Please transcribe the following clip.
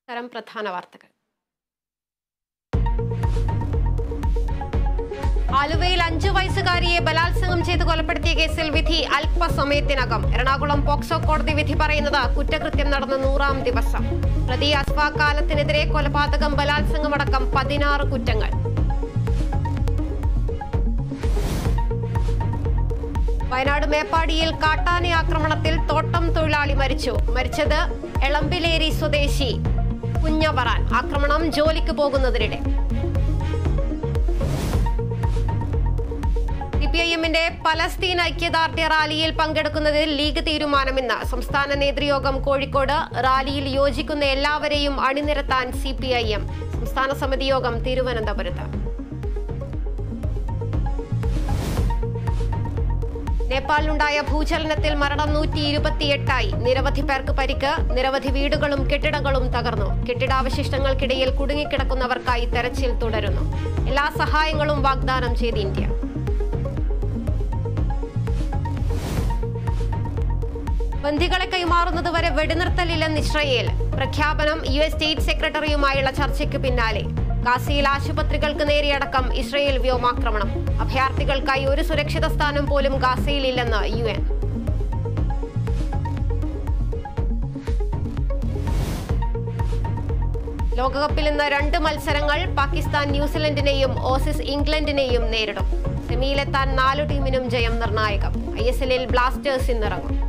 നമസ്കാരം പ്രധാന വാർത്തകൾ ആലുവയിൽ അഞ്ചു വയസ്സുകാരിയെ ബലാത്സംഗം ചെയ്ത് കൊലപ്പെടുത്തിയ കേസിൽ വിധി അല്പസമയത്തിനകം എറണാകുളം പോക്സോ കോടതി വിധി പറയുന്നത് കുറ്റകൃത്യം നടന്ന നൂറാം ദിവസം പ്രതി അസ്വാകാലത്തിനെതിരെ കൊലപാതകം ബലാത്സംഗമടക്കം പതിനാറ് കുറ്റങ്ങൾ വയനാട് മേപ്പാടിയിൽ കാട്ടാന ആക്രമണത്തിൽ തോട്ടം തൊഴിലാളി മരിച്ചു മരിച്ചത് എളമ്പിലേരി സ്വദേശി കുഞ്ഞവറാൻ ആക്രമണം ജോലിക്ക് പോകുന്നതിനിടെ സിപിഐഎമ്മിന്റെ പലസ്തീൻ ഐക്യദാർഢ്യ റാലിയിൽ പങ്കെടുക്കുന്നതിൽ ലീഗ് തീരുമാനമിന്ന് സംസ്ഥാന നേതൃയോഗം കോഴിക്കോട് റാലിയിൽ യോജിക്കുന്ന എല്ലാവരെയും അണിനിരത്താൻ സിപിഐഎം സംസ്ഥാന സമിതി യോഗം തിരുവനന്തപുരത്ത് നേപ്പാളിലുണ്ടായ ഭൂചലനത്തിൽ മരണം നൂറ്റി ഇരുപത്തിയെട്ടായി നിരവധി പേർക്ക് പരിക്ക് നിരവധി വീടുകളും കെട്ടിടങ്ങളും തകർന്നു കെട്ടിടാവശിഷ്ടങ്ങൾക്കിടയിൽ കുടുങ്ങിക്കിടക്കുന്നവർക്കായി തെരച്ചിൽ തുടരുന്നു എല്ലാ സഹായങ്ങളും വാഗ്ദാനം ചെയ്ത് ഇന്ത്യ ബന്ദികളെ കൈമാറുന്നതുവരെ വെടിനിർത്തലില്ലെന്ന് ഇസ്രയേൽ പ്രഖ്യാപനം യു എസ് സ്റ്റേറ്റ് സെക്രട്ടറിയുമായുള്ള ചർച്ചയ്ക്ക് പിന്നാലെ ഗാസയിൽ ആശുപത്രികൾക്ക് നേരെയടക്കം ഇസ്രയേൽ വ്യോമാക്രമണം അഭയാർത്ഥികൾക്കായി ഒരു സുരക്ഷിത സ്ഥാനം പോലും ഗാസയിലില്ലെന്ന് യു എൻ ലോകകപ്പിൽ ഇന്ന് രണ്ട് മത്സരങ്ങൾ പാകിസ്ഥാൻ ന്യൂസിലൻഡിനെയും ഓസീസ് ഇംഗ്ലണ്ടിനെയും നേരിടും സെമിയിലെത്താൻ നാലു ടീമിനും ജയം നിർണായകം ഐ എസ് എല്ലിൽ ബ്ലാസ്റ്റേഴ്സ് ഇന്നിറങ്ങും